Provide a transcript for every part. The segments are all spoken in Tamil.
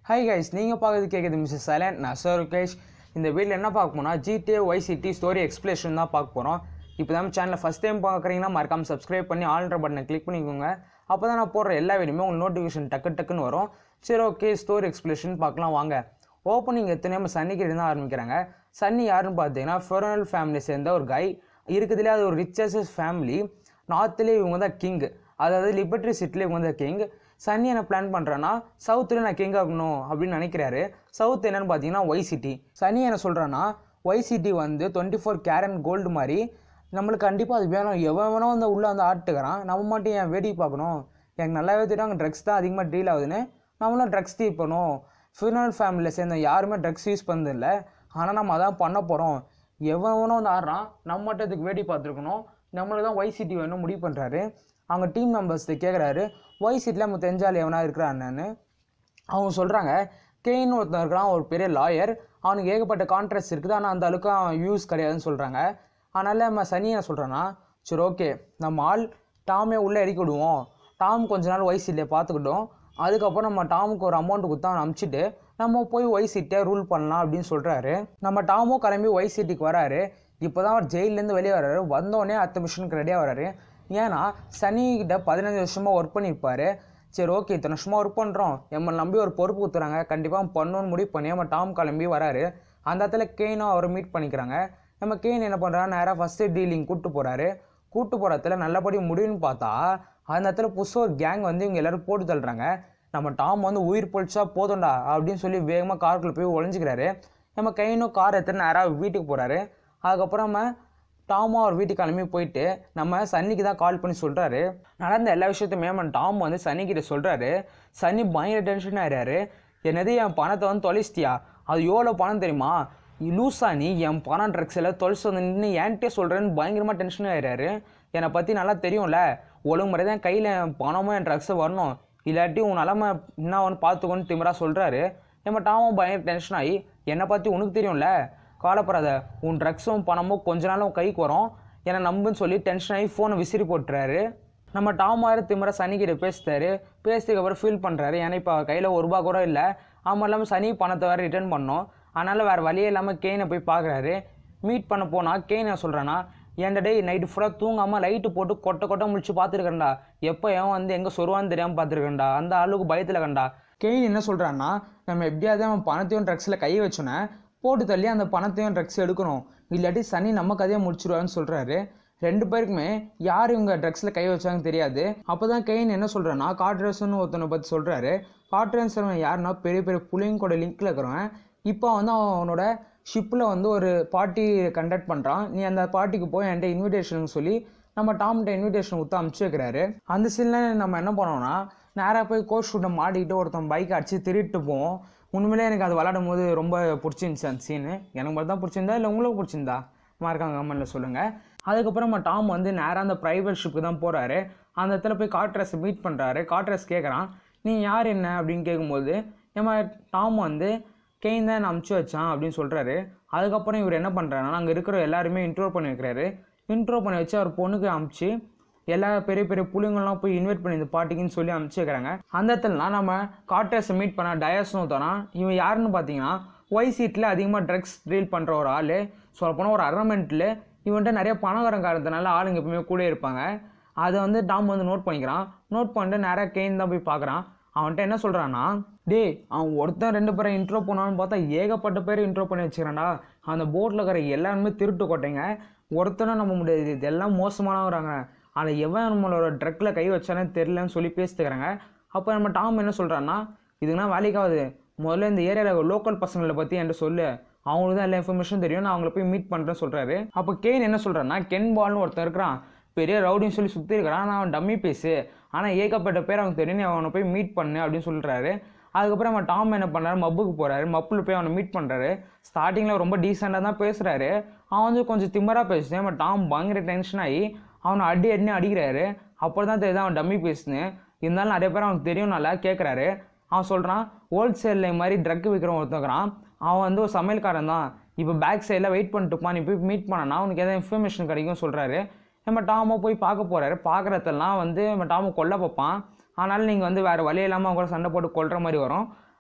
ஹை கைஸ் நீங்கள் பார்க்குறது கேட்குது மிஸ்ஸஸ் சைலண்ட் நான் சார் ருகேஷ் இந்த வீடியோவில் என்ன பார்க்க போனால் ஜிடிஏ ஒய்சிடி ஸ்டோரி எக்ஸ்பிளேஷன் தான் பார்க்க போகிறோம் இப்போ தான் சேனலை ஃபஸ்ட் டைம் பார்க்குறீங்கன்னா மறக்காம சப்ஸ்கிரைப் பண்ணி ஆல்ன்ற பட்டனை கிளிக் பண்ணிக்கோங்க அப்போ தான் நான் போடுற எல்லா வீடியோமே உங்களுக்கு நோட்டிஃபிகேஷன் டக்கு டக்குன்னு வரும் சரி ஓகே ஸ்டோரி எக்ஸ்பிளேஷன் பார்க்கலாம் வாங்க ஓப்பனிங் எத்தனையோ சன்னிக்கிட்ட தான் ஆரம்பிக்கிறாங்க சன்னி யாருன்னு பார்த்தீங்கன்னா ஃபெரோனல் ஃபேமிலி சேர்ந்த ஒரு கை இருக்குதுலே அது ஒரு ரிச்சஸ்ட் ஃபேமிலி நார்த்லேயே இவங்க தான் கிங் அதாவது லிபர்ட்ரி சிட்டியில் இவங்க தான் கிங் சன்னி என்ன பிளான் பண்ணுறேன்னா சவுத்தில் நான் கிங் ஆகணும் அப்படின்னு நினைக்கிறாரு சவுத் என்னன்னு பார்த்தீங்கன்னா ஒய் சிட்டி சனி என்ன சொல்கிறான்னா ஒய் சிட்டி வந்து டுவெண்ட்டி ஃபோர் கேரன் கோல்டு மாதிரி நம்மளுக்கு கண்டிப்பாக அது வேணும் எவன் வேணோ வந்து உள்ளே வந்து ஆட்டுக்கிறான் நம்ம மட்டும் ஏன் வேடிக்கை பார்க்கணும் எனக்கு நல்லாவே தெரியும் அங்கே ட்ரக்ஸ் தான் அதிகமாக டீல் ஆகுதுன்னு நம்மளும் ட்ரக்ஸ் டீல் பண்ணும் ஃபியூனல் ஃபேமிலியில் சேர்ந்த யாருமே ட்ரக்ஸ் யூஸ் பண்ணதில்லை ஆனால் நம்ம அதான் பண்ண போகிறோம் எவன் வேணோ வந்து ஆடுறான் நம்ம மட்டும் இதுக்கு வேடி பார்த்துருக்கணும் நம்மளுக்கு தான் ஒய் சிட்டி வேணும் முடிவு பண்ணுறாரு அவங்க டீம் மெம்பர்ஸ் கேட்குறாரு ஒய் சிட்டியில் நம்ம தெரிஞ்சால் எவனா இருக்கிறான்னு அவங்க சொல்கிறாங்க கெயின் ஒருத்தன் இருக்கிறான் ஒரு பெரிய லாயர் அவனுக்கு ஏகப்பட்ட கான்ட்ராக்ட்ஸ் இருக்குது ஆனால் அந்த அளவுக்கு அவன் யூஸ் கிடையாதுன்னு சொல்கிறாங்க அதனால் நம்ம சனி என்ன சொல்கிறேன்னா சரி ஓகே நம்ம ஆள் டாமே உள்ளே இறக்கி விடுவோம் டாம் கொஞ்ச நாள் ஒய் சீட்டில் பார்த்துக்கிட்டோம் அதுக்கப்புறம் நம்ம டாமுக்கு ஒரு அமௌண்ட் கொடுத்து அவனை அமுச்சிட்டு நம்ம போய் ஒய் சீட்டை ரூல் பண்ணலாம் அப்படின்னு சொல்கிறாரு நம்ம டாமும் கிளம்பி ஒய் சீட்டுக்கு வராரு இப்போ தான் அவர் ஜெயிலேருந்து வெளியே வராரு வந்தோடனே அடுத்த மிஷனுக்கு ரெடியாக வராரு ஏன்னா சனிக்கிட்ட பதினஞ்சு வருஷமாக ஒர்க் பண்ணியிருப்பாரு சரி ஓகே இத்தனை வருஷமாக ஒர்க் பண்ணுறோம் எம்மளை நம்பி ஒரு பொறுப்பு கொடுத்துறாங்க கண்டிப்பாக பண்ணணும்னு முடிவு பண்ணி நம்ம டாம் கிளம்பி வராரு அந்த இடத்துல கெயினும் அவரை மீட் பண்ணிக்கிறாங்க நம்ம கெயின் என்ன பண்ணுறாரு நேராக ஃபஸ்ட்டு டீலிங் கூப்பிட்டு போகிறாரு கூப்பிட்டு போகிற இடத்துல நல்லபடி முடியும்னு பார்த்தா அந்த இடத்துல புதுசாக ஒரு கேங் வந்து இவங்க எல்லோரும் போட்டு தள்ளுறாங்க நம்ம டாம் வந்து உயிர் பொழிச்சா போதும்டா அப்படின்னு சொல்லி வேகமாக காருக்குள்ளே போய் ஒளிஞ்சிக்கிறாரு நம்ம கைனும் கார் எடுத்துட்டு நேராக வீட்டுக்கு போகிறாரு அதுக்கப்புறம் நம்ம டாமும் அவர் வீட்டுக்கு கிளம்பி போயிட்டு நம்ம சன்னிக்கு தான் கால் பண்ணி சொல்கிறாரு நடந்த எல்லா விஷயத்தையுமே நம்ம டாம் வந்து சன்னிக்கிட்ட சொல்கிறாரு சன்னி பயங்கர டென்ஷன் ஆயிடுறாரு என்னது என் பணத்தை வந்து தொலைச்சிட்டியா அது எவ்வளோ பணம் தெரியுமா லூஸா நீ என் பணம் ட்ரக்ஸ் எல்லாம் தொலைச்சு வந்து நின்று ஏன்ட்டே சொல்கிறேன்னு பயங்கரமாக டென்ஷன் ஆயிடுறாரு என்னை பற்றி நல்லா தெரியும்ல ஒழுங்கு முறை தான் கையில் என் பணமும் என் ட்ரக்ஸும் வரணும் இல்லாட்டி உன் நிலமை என்ன ஒன்று பார்த்துக்கோன்னு திமிரா சொல்கிறாரு நம்ம டாமும் பயங்கர டென்ஷன் ஆகி என்னை பற்றி உனக்கு தெரியும்ல கவலைப்படாத உன் ட்ரக்ஸும் பணமும் கொஞ்ச நாள் உன் கைக்கு வரும் என்னை நம்புன்னு சொல்லி டென்ஷன் ஆகி ஃபோனை விசிறி போட்டுறாரு நம்ம டாம் ஆயிர திமிர சனிக்கிட்ட பேசுறாரு பேசுறதுக்கு அப்புறம் ஃபீல் பண்ணுறாரு ஏன்னா இப்போ கையில் ஒரு ரூபா கூட இல்லை ஆமாம் இல்லாமல் சனி பணத்தை வேறு ரிட்டர்ன் பண்ணோம் அதனால் வேறு வழியே இல்லாமல் கெயினை போய் பார்க்குறாரு மீட் பண்ண போனால் கெயின் என்ன சொல்கிறேன்னா ஏன்டா டேய் நைட்டு ஃபுல்லாக தூங்காமல் லைட்டு போட்டு கொட்டை கொட்டை முடிச்சு பார்த்துருக்கேன்டா எப்போ எவன் வந்து எங்கே சொருவான்னு தெரியாமல் பார்த்துருக்கேன்டா அந்த அளவுக்கு பயத்தில் கண்டா கெயின் என்ன சொல்கிறான்னா நம்ம எப்படியாவது அவன் பணத்தையும் ட்ரக்ஸில் கை வச்சோன்னே போட்டு தள்ளி அந்த பணத்தையும் ட்ரக்ஸ் எடுக்கணும் இல்லாட்டி சனி நம்ம கதையை முடிச்சிருவான்னு சொல்கிறாரு ரெண்டு பேருக்குமே யார் இவங்க ட்ரக்ஸில் கை வச்சாங்க தெரியாது அப்போ தான் கெயின் என்ன சொல்கிறேன்னா காட்ரேசன் ஒருத்தனை பற்றி சொல்கிறாரு காட்ரேசன் யாருன்னா பெரிய பெரிய புள்ளைங்க கூட லிங்க்கில் இருக்கிறவன் இப்போ வந்து அவனோட ஷிப்பில் வந்து ஒரு பார்ட்டி கண்டக்ட் பண்ணுறான் நீ அந்த பார்ட்டிக்கு போய் என்கிட்ட இன்விடேஷன் சொல்லி நம்ம டாம்கிட்ட இன்விடேஷன் கொடுத்து அமுச்சு வைக்கிறாரு அந்த சீனில் நம்ம என்ன பண்ணோம்னா நேராக போய் கோச் ஷூட்டை மாட்டிக்கிட்டு ஒருத்தன் பைக் அடித்து திருட்டு போவோம் உண்மையிலே எனக்கு அது விளாடும் போது ரொம்ப பிடிச்சிருந்துச்சி அந்த சீனு எனக்கு மட்டும் தான் பிடிச்சிருந்தா இல்லை உங்களுக்கு பிடிச்சிருந்தா மார்க்காங்க கமெண்ட்டில் சொல்லுங்கள் அதுக்கப்புறம் நம்ம டாம் வந்து நேராக அந்த ப்ரைவேட் ஷிப்புக்கு தான் போகிறாரு அந்த இடத்துல போய் காட்ரஸ் மீட் பண்ணுறாரு காட்ரஸ் கேட்குறான் நீ யார் என்ன அப்படின்னு கேட்கும்போது நம்ம டாம் வந்து கெயின் தான் அமுச்சு வச்சான் அப்படின்னு சொல்கிறாரு அதுக்கப்புறம் இவர் என்ன பண்ணுறாருன்னா அங்கே இருக்கிற எல்லாருமே இன்ட்ரோ பண்ணி வைக்கிறாரு இன்ட்ரோ பண்ணி வச்சு அவர் பொண்ணுக்கு அமுச்சு எல்லா பெரிய பெரிய புள்ளிங்கள்லாம் போய் இன்வைட் பண்ணி இந்த பார்ட்டிக்குன்னு சொல்லி அனுப்பிச்சு வைக்கிறாங்க அந்த இடத்துலலாம் நம்ம காட்ரஸை மீட் பண்ண டயஸ்னு ஒருத்தனா இவன் யாருன்னு பார்த்தீங்கன்னா ஒய் சீட்டில் அதிகமாக ட்ரக்ஸ் டீல் பண்ணுற ஒரு ஆள் சொல்லப்போனால் ஒரு அர்னமெண்ட்டில் இவன்கிட்ட நிறைய பணக்காரங்க காரணத்தினால ஆளுங்க எப்பவுமே கூட இருப்பாங்க அதை வந்து டாம் வந்து நோட் பண்ணிக்கிறான் நோட் பண்ணிட்டு நிறையா கெயின் தான் போய் பார்க்குறான் அவன்கிட்ட என்ன சொல்கிறான்னா டேய் அவன் ஒருத்தன் ரெண்டு பேரை இன்ட்ரோ பண்ணான்னு பார்த்தா ஏகப்பட்ட பேர் இன்ட்ரோ பண்ணி வச்சுக்கிறான்டா அந்த போட்டில் இருக்கிற எல்லாருமே திருட்டு கொட்டைங்க ஒருத்தனும் நம்ப முடியாது இதெல்லாம் மோசமானவராங்க அதில் எவன் நம்மளோட ட்ரக்கில் கை வச்சானே தெரிலன்னு சொல்லி பேசிட்டுக்கிறாங்க அப்போ நம்ம டாம் என்ன சொல்கிறான்னா இதுனா வேலைக்காவது முதல்ல இந்த ஏரியாவில் லோக்கல் பசங்களை பற்றி என்கிட்ட சொல்லு அவங்களுக்கு தான் எல்லா இன்ஃபர்மேஷன் தெரியும் நான் அவங்கள போய் மீட் பண்ணுறேன்னு சொல்கிறாரு அப்போ கெயின் என்ன சொல்கிறான்னா கென் பால்னு ஒருத்தன் இருக்கிறான் பெரிய ரவுடின்னு சொல்லி சுற்றி இருக்கிறான் ஆனால் அவன் டம்மி பேசு ஆனால் ஏகப்பட்ட பேர் அவங்க தெரியும் நீ அவனை போய் மீட் பண்ணு அப்படின்னு சொல்கிறாரு அதுக்கப்புறம் அவன் டாம் என்ன பண்ணுறாரு மப்புக்கு போகிறாரு மப்பில் போய் அவனை மீட் பண்ணுறாரு ஸ்டார்டிங்கில் ரொம்ப டீசெண்டாக தான் பேசுகிறாரு அவன் வந்து கொஞ்சம் திம்மராக பேசுனேன் அவன் டாம் பயங்கர டென்ஷன் ஆகி அவனை அடி அடினு அடிக்கிறாரு அப்போ தான் தெரியுது அவன் டம்மி பேசுனேன் இருந்தாலும் நிறைய பேர் அவனுக்கு தெரியும் நல்லா கேட்குறாரு அவன் சொல்கிறான் ஹோல்சேலில் மாதிரி ட்ரக் விற்கிறவன் ஒருத்தக்கிறான் அவன் வந்து ஒரு சமையல்காரன் தான் இப்போ பேக் சைடில் வெயிட் பண்ணிட்டுப்பா நீ போய் மீட் பண்ணனா உனக்கு எதாவது இன்ஃபர்மேஷன் கிடைக்கும் சொல்கிறாரு நம்ம டாமோ போய் பார்க்க போகிறாரு பார்க்குறதெல்லாம் வந்து நம்ம டாமோ கொல்ல பார்ப்பான் ஆனாலும் நீங்கள் வந்து வேறு வழி இல்லாமல் அவங்க கூட சண்டை போட்டு கொல்ற மாதிரி வரும்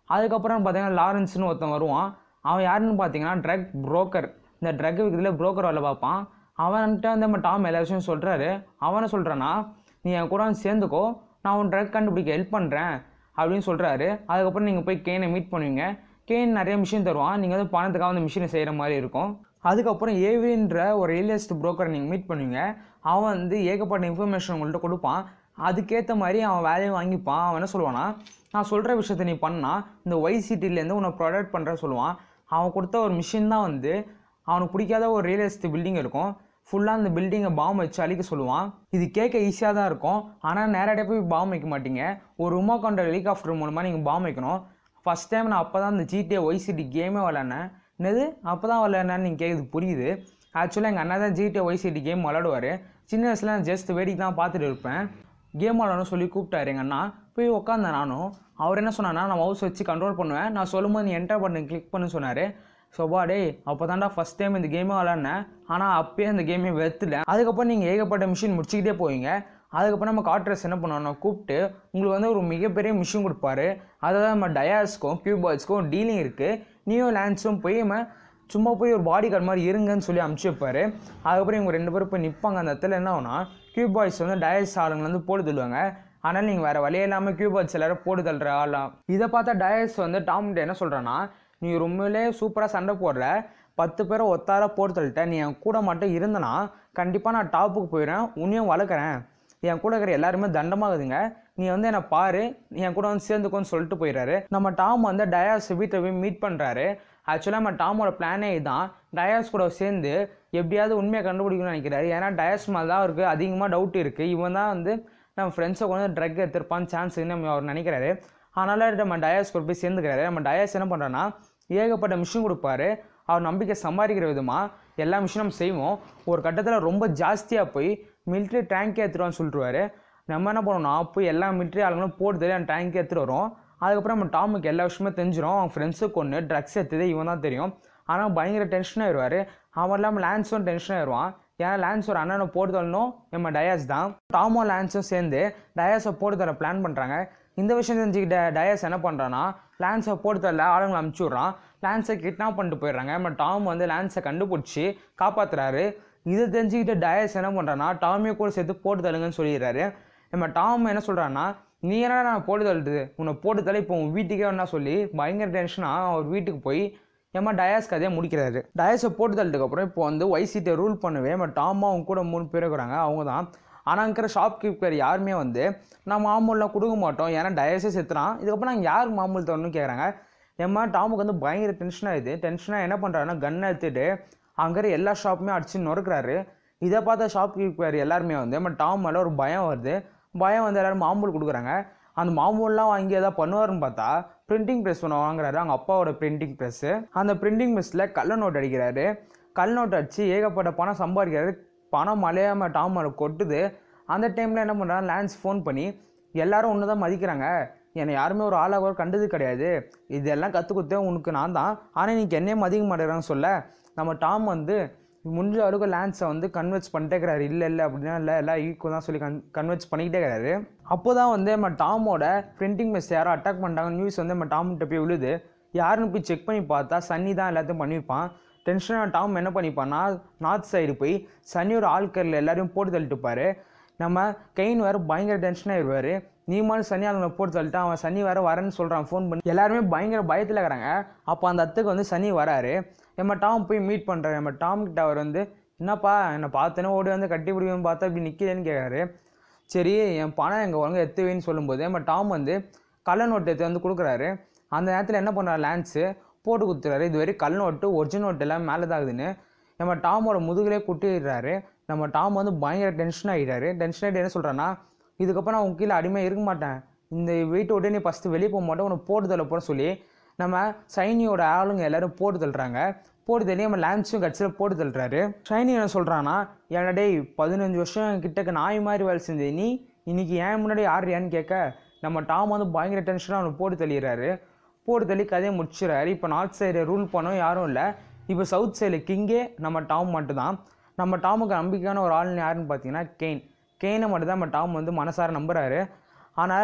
அதுக்கப்புறம் பார்த்தீங்கன்னா லாரன்ஸ்னு ஒருத்தன் வருவான் அவன் யாருன்னு பார்த்தீங்கன்னா ட்ரக் புரோக்கர் இந்த ட்ரக் விற்கிறதுல புரோக்கர் வேலை பார்ப்பான் அவன்கிட்ட வந்து நம்ம டாம் எல்லா விஷயம் சொல்கிறாரு அவனை சொல்கிறான்னா நீ என் கூட வந்து சேர்ந்துக்கோ நான் உன் ட்ரக் கண்டுபிடிக்க ஹெல்ப் பண்ணுறேன் அப்படின்னு சொல்கிறாரு அதுக்கப்புறம் நீங்கள் போய் கேனை மீட் பண்ணுவீங்க கேன் நிறைய மிஷின் தருவான் நீங்கள் வந்து பணத்துக்காக அந்த மிஷினை செய்கிற மாதிரி இருக்கும் அதுக்கப்புறம் ஏவின்ற ஒரு ரியல் எஸ்டேட் புரோக்கரை நீங்கள் மீட் பண்ணுவீங்க அவன் வந்து ஏகப்பட்ட இன்ஃபர்மேஷன் உங்கள்கிட்ட கொடுப்பான் அதுக்கேற்ற மாதிரி அவன் வேலையை வாங்கிப்பான் அவன் என்ன சொல்லுவான்னா நான் சொல்கிற விஷயத்த நீ பண்ணா இந்த ஒய் சிட்டிலேருந்து உன்னை ப்ரொடக்ட் பண்ணுற சொல்லுவான் அவன் கொடுத்த ஒரு மிஷின் தான் வந்து அவனுக்கு பிடிக்காத ஒரு ரியல் எஸ்டேட் பில்டிங் இருக்கும் ஃபுல்லாக அந்த பில்டிங்கை பாம்பு வச்சு அழிக்க சொல்லுவான் இது கேட்க ஈஸியாக தான் இருக்கும் ஆனால் நேரடியாக போய் பாம்பு வைக்க மாட்டீங்க ஒரு ரிமோ கொண்ட ஹெலிகாப்டர் மூலமாக நீங்கள் பாம்பு வைக்கணும் ஃபஸ்ட் டைம் நான் அப்போ தான் இந்த ஜிடிஏ ஒய்சிடி கேமே விளாட்னேன் என்னது அப்போ தான் விளாட்னேன்னு நீங்கள் கேட்குது புரியுது ஆக்சுவலாக எங்கள் அண்ணா தான் ஜிடிஏ ஒய்சிடி கேம் விளாடுவார் சின்ன வயசில் நான் ஜஸ்ட் வேடிக்கை தான் பார்த்துட்டு இருப்பேன் கேம் விளாடணும் சொல்லி கூப்பிட்டாரு எங்கள் அண்ணா போய் உட்காந்தேன் நானும் அவர் என்ன சொன்னார்னா நான் மவுஸ் வச்சு கண்ட்ரோல் பண்ணுவேன் நான் சொல்லும்போது நீ என்டர் பண்ணு கிளிக் பண்ணு சொன்னார் சோபா டேய் அப்போ தான்டா ஃபஸ்ட் டைம் இந்த கேமே விளாட்னேன் ஆனால் அப்பயே அந்த கேமே வெறுத்துட்டேன் அதுக்கப்புறம் நீங்கள் ஏகப்பட்ட மிஷின் முடிச்சுக்கிட்டே போவீங்க அதுக்கப்புறம் நம்ம காட்ரஸ் என்ன பண்ணுவோம் கூப்பிட்டு உங்களுக்கு வந்து ஒரு மிகப்பெரிய மிஷின் கொடுப்பாரு அதாவது நம்ம டயாஸ்க்கும் கியூபாய்ஸ்க்கும் டீலிங் இருக்குது நியோ லேண்ட்ஸும் போய் நம்ம சும்மா போய் ஒரு பாடி கார்டு மாதிரி இருங்கன்னு சொல்லி அமுச்சு வைப்பாரு அதுக்கப்புறம் இவங்க ரெண்டு பேரும் போய் நிற்பாங்க அந்த இடத்துல என்ன ஆகுனா கியூப் பாய்ஸ் வந்து டயஸ் ஆளுங்களை வந்து போட்டு தள்ளுவாங்க ஆனால் நீங்கள் வேறு வழியே இல்லாமல் கியூப் பாய்ஸ் எல்லாரும் போட்டு தள்ளுற ஆளாம் இதை பார்த்தா டயஸ் வந்து டாம்கிட்ட என்ன சொல்கிறான்னா நீ ரொம்பவே சூப்பராக சண்டை போடுற பத்து பேரை ஒத்தார போட்டு தள்ளிட்ட நீ என் கூட மட்டும் இருந்தனா கண்டிப்பாக நான் டாப்புக்கு போயிடுறேன் உன்னையும் வளர்க்குறேன் என் கூட இருக்கிற எல்லாருமே தண்டமாகுதுங்க நீ வந்து என்னை பாரு நீ என் கூட வந்து சேர்ந்துக்கோன்னு சொல்லிட்டு போயிடுறாரு நம்ம டாம் வந்து டயாஸ் வீட்டை போய் மீட் பண்ணுறாரு ஆக்சுவலாக நம்ம டாமோட பிளானே இதுதான் டயாஸ் கூட சேர்ந்து எப்படியாவது உண்மையை கண்டுபிடிக்கணும்னு நினைக்கிறாரு ஏன்னா டயாஸ் மேலே தான் அவருக்கு அதிகமாக டவுட் இருக்குது இவன் தான் வந்து நம்ம ஃப்ரெண்ட்ஸை கொண்டு ட்ரக் எடுத்திருப்பான்னு சான்ஸ் நம்ம அவர் நினைக்கிறாரு அதனால் நம்ம டயாஸ் கூட போய் சேர்ந்துக்கிறாரு நம்ம டயாஸ் என்ன பண்ணுறோன்னா ஏகப்பட்ட மிஷின் கொடுப்பாரு அவர் நம்பிக்கை சம்பாதிக்கிற விதமாக எல்லா மிஷினும் நம்ம செய்வோம் ஒரு கட்டத்தில் ரொம்ப ஜாஸ்தியாக போய் மிலிட்ரி டேங்க்கே எடுத்துருவான்னு சொல்லிட்டுருவாரு நம்ம என்ன பண்ணோம்னா போய் எல்லா மிலிட்ரி ஆளுங்களும் போட்டு தெரியும் அந்த டேங்க்கே எடுத்துகிட்டு வரோம் அதுக்கப்புறம் நம்ம டாமுக்கு எல்லா விஷயமே தெரிஞ்சிடும் அவன் ஃப்ரெண்ட்ஸுக்கு ஒன்று ட்ரக்ஸ் எடுத்தது இவன் தான் தெரியும் ஆனால் பயங்கர டென்ஷன் ஆயிடுவார் அவன் இல்லாமல் லான்ஸும் டென்ஷன் ஆயிடுவான் ஏன்னா லான்ஸ் ஒரு அண்ணனை போட்டு தரணும் நம்ம டயாஸ் தான் டாமும் லான்ஸும் சேர்ந்து டயாஸை போட்டு தர பிளான் பண்ணுறாங்க இந்த விஷயம் தெரிஞ்சுக்கிட்ட டயாஸ் என்ன பண்ணுறான்னா லான்ஸை போட்டு தரல ஆளுங்களை அமுச்சு விட்றான் லான்ஸை கிட்னாப் பண்ணிட்டு போயிடுறாங்க நம்ம டாம் வந்து லான்ஸை கண்டுபிடிச்சி காப்பாற்றுறாரு இதை தெரிஞ்சுக்கிட்டு டயாஸ் என்ன பண்ணுறான்னா டாமியை கூட சேர்த்து போட்டு தள்ளுங்கன்னு சொல்லிடுறாரு நம்ம டாம் என்ன சொல்கிறான்னா நீ என்ன நான் போட்டு தள்ளுது உன்னை போட்டு தள்ள இப்போ உன் வீட்டுக்கே வேணா சொல்லி பயங்கர டென்ஷனாக அவர் வீட்டுக்கு போய் ஏமா டயாஸ் கதையை முடிக்கிறாரு டயாஸை போட்டு தள்ளிட்டுக்கு அப்புறம் இப்போ வந்து ஒய்சிட்டை ரூல் பண்ணவே நம்ம டாமா அவங்க கூட மூணு பேர் இருக்கிறாங்க அவங்க தான் ஆனால் இருக்கிற ஷாப் கீப்பர் யாருமே வந்து நான் மாமூல்லாம் கொடுக்க மாட்டோம் ஏன்னா டயஸே செத்துறான் இதுக்கப்புறம் நாங்கள் யார் மாமூல் தரணும்னு கேட்குறாங்க ஏம்மா டாமுக்கு வந்து பயங்கர டென்ஷன் ஆகுது டென்ஷனாக என்ன பண்ணுறாருன்னா கன் எடுத்துட்டு அங்கே எல்லா ஷாப்புமே அடிச்சு நொறுக்குறாரு இதை பார்த்த ஷாப் கீப்பர் எல்லாருமே வந்து நம்ம டாம் மேலே ஒரு பயம் வருது பயம் வந்து எல்லாரும் மாமூல் கொடுக்குறாங்க அந்த மாமூல்லாம் வாங்கி எதாவது பண்ணுவாருன்னு பார்த்தா பிரிண்டிங் ப்ரெஸ் ஒன்று வாங்குறாரு அவங்க அப்பாவோட பிரிண்டிங் ப்ரெஸ்ஸு அந்த பிரிண்டிங் ப்ரெஸ்ஸில் கள்ள நோட் அடிக்கிறாரு கல் நோட் அடித்து ஏகப்பட்ட பணம் சம்பாதிக்கிறாரு பணம் மலையாம டாம் மேலே கொட்டுது அந்த டைமில் என்ன பண்ணுறாங்க லான்ஸ் ஃபோன் பண்ணி எல்லாரும் ஒன்று தான் மதிக்கிறாங்க என்னை யாருமே ஒரு ஆளாக கூட கண்டது கிடையாது இதெல்லாம் கற்றுக் கொடுத்தே உனக்கு நான் தான் ஆனால் இன்னைக்கு என்னையே மதிக்க மாட்டேங்கிறான்னு சொல்ல நம்ம டாம் வந்து முடிஞ்ச அளவுக்கு லான்ஸை வந்து கன்வெர்ட்ஸ் பண்ணிட்டே இருக்கிறாரு இல்லை இல்லை அப்படின்னா இல்லை எல்லாம் ஈக்குவல் தான் சொல்லி கன் கன்வெர்ட்ஸ் பண்ணிக்கிட்டே இருக்கிறாரு அப்போ தான் வந்து நம்ம டாமோட பிரிண்டிங் மெஸ் யாரோ அட்டாக் பண்ணிட்டாங்க நியூஸ் வந்து நம்ம டாம்கிட்ட போய் விழுது யாருன்னு போய் செக் பண்ணி பார்த்தா சன்னி தான் எல்லாத்தையும் பண்ணியிருப்பான் டென்ஷனாக டாம் என்ன பண்ணிப்பான்னா நார்த் சைடு போய் சன்னியோட ஆட்கரில் எல்லாரையும் போட்டு தள்ளிட்டு இருப்பாரு நம்ம கெயின் வேறு பயங்கர டென்ஷனாக இருப்பார் நீ மாதிரி சனி அவங்களை போட்டு தள்ளிட்டான் அவன் சனி வேறு வரேன்னு சொல்கிறான் ஃபோன் பண்ணி எல்லாருமே பயங்கர பயத்தில் இருக்கிறாங்க அப்போ அந்த அத்துக்கு வந்து சனி வராரு நம்ம டாம் போய் மீட் பண்ணுறாரு நம்ம டாம் கிட்ட அவர் வந்து என்னப்பா என்னை பார்த்தேனே ஓடி வந்து கட்டி பிடிக்கும்னு பார்த்தா இப்படி நிற்கிறேன்னு கேட்குறாரு சரி என் பணம் எங்கள் ஒழுங்கு எத்துவேன்னு சொல்லும்போது நம்ம டாம் வந்து கள்ள நோட்டு எடுத்து வந்து கொடுக்குறாரு அந்த நேரத்தில் என்ன பண்ணுறாரு லான்ஸு போட்டு கொடுத்துறாரு இது வரைக்கும் கல் நோட்டு ஒரிஜினல் நோட்டு எல்லாம் மேலே தாகுதுன்னு நம்ம டாமோட முதுகிலே குட்டிடுறாரு நம்ம டாம் வந்து பயங்கர டென்ஷன் ஆகிட்டாரு டென்ஷன் ஆகிட்டு என்ன சொல்கிறான்னா இதுக்கப்புறம் நான் உன் கீழே அடிமையாக இருக்க மாட்டேன் இந்த வீட்டை விட்டு நீ ஃபஸ்ட்டு வெளியே போக மாட்டேன் உனக்கு போட்டு தள்ள போகிற சொல்லி நம்ம சைனியோட ஆளுங்க எல்லாரும் போட்டு தள்ளுறாங்க போட்டு தள்ளி நம்ம லான்ஸும் கட்சியில் போட்டு தள்ளுறாரு ஷைனி என்ன சொல்கிறான்னா ஏன்னா டேய் பதினஞ்சு வருஷம் கிட்டக்க நாய் மாதிரி வேலை செஞ்ச நீ இன்னைக்கு ஏன் முன்னாடி ஆடுறியான்னு கேட்க நம்ம டாம் வந்து பயங்கர டென்ஷனாக அவனை போட்டு தள்ளிடுறாரு போட்டு தள்ளி கதையை முடிச்சிடறாரு இப்போ நார்த் சைடு ரூல் பண்ணவும் யாரும் இல்லை இப்போ சவுத் சைடில் கிங்கே நம்ம டாம் மட்டும்தான் நம்ம டாமுக்கு நம்பிக்கையான ஒரு ஆள் யாருன்னு பார்த்தீங்கன்னா கெயின் கெயினை மட்டும் தான் நம்ம டாம் வந்து மனசார நம்புறாரு ஆனால்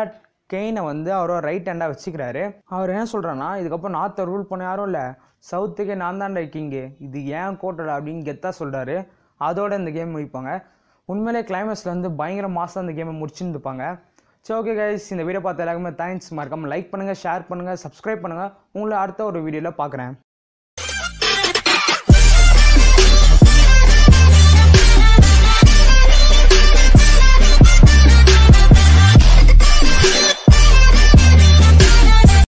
கெயினை வந்து அவரோட ரைட் ஹேண்டாக வச்சுக்கிறாரு அவர் என்ன சொல்கிறான்னா இதுக்கப்புறம் நார்த்தை ரூல் பண்ண யாரும் இல்லை சவுத்துக்கே நான் தான்டா கிங்கு இது ஏன் கோட்டடா அப்படின்னு கெத்தாக சொல்கிறாரு அதோட இந்த கேம் முடிப்பாங்க உண்மையிலே கிளைமேக்ஸில் வந்து பயங்கர மாதம் இந்த கேமை முடிச்சுருந்துப்பாங்க சரி ஓகே கைஸ் இந்த வீடியோ பார்த்த எல்லாருக்குமே தேங்க்ஸ் மறக்காமல் லைக் பண்ணுங்கள் ஷேர் பண்ணுங்கள் சப்ஸ்கிரைப் பண்ணுங்கள் உங்களை அடுத்த ஒரு வீடியோவில் பார்க்குறேன்